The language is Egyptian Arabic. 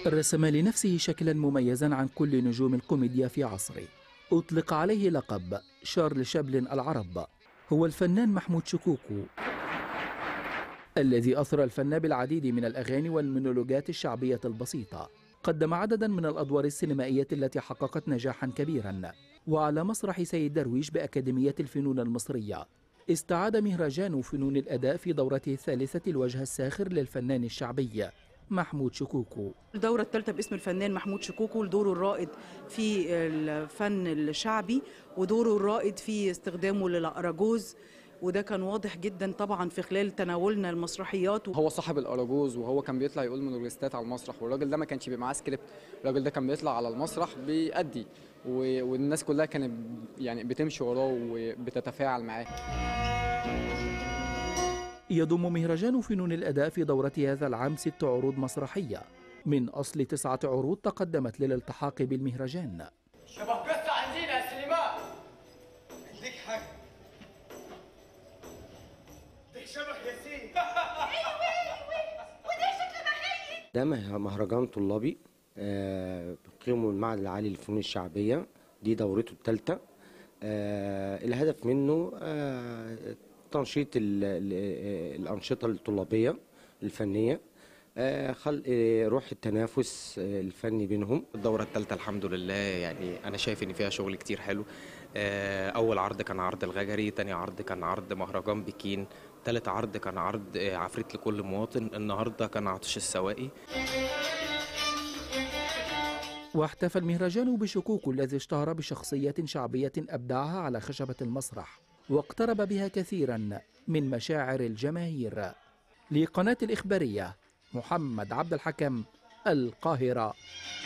رسم لنفسه شكلا مميزا عن كل نجوم الكوميديا في عصره أطلق عليه لقب شارل شابلن العرب هو الفنان محمود شكوكو الذي أثرى الفن بالعديد من الأغاني والمونولوجات الشعبية البسيطة قدم عددا من الأدوار السينمائية التي حققت نجاحا كبيرا وعلى مسرح سيد درويش بأكاديمية الفنون المصرية استعاد مهرجان فنون الأداء في دورته الثالثة الوجه الساخر للفنان الشعبي محمود شكوكو الدورة الثالثة باسم الفنان محمود شكوكو لدوره الرائد في الفن الشعبي ودوره الرائد في استخدامه للأراجوز وده كان واضح جدا طبعا في خلال تناولنا المسرحيات هو صاحب الاراجوز وهو كان بيطلع يقول مونولوجيستات على المسرح والراجل ده ما كانش بيبقى معاه سكريبت الراجل ده كان بيطلع على المسرح بيأدي و- والناس كلها كانت يعني بتمشي وراه وبتتفاعل معاه يضم مهرجان فنون الأداء في دورة هذا العام ست عروض مسرحية من أصل تسعة عروض تقدمت للالتحاق بالمهرجان شبه قصة عندنا يا سليمان عندك حق عندك شبه ياسين ده مه- مهرجان طلابي آه، بيقيمه المعهد العالي للفنون الشعبية دي دورته الثالثة الهدف منه آه، تنشيط ال- ال- الأنشطة الطلابية الفنية آه، خلق آه، روح التنافس آه، الفني بينهم الدورة الثالثة الحمد لله يعني أنا شايف إن فيها شغل كتير حلو آه، أول عرض كان عرض الغجري تاني عرض كان عرض مهرجان بكين تالت عرض كان عرض آه، عفريت لكل مواطن النهاردة كان عطش السواقي واحتفى المهرجان بشكوكو الذي اشتهر بشخصية شعبية أبدعها على خشبة المسرح واقترب بها كثيرا من مشاعر الجماهير لقناة الإخبارية محمد عبد الحكم القاهرة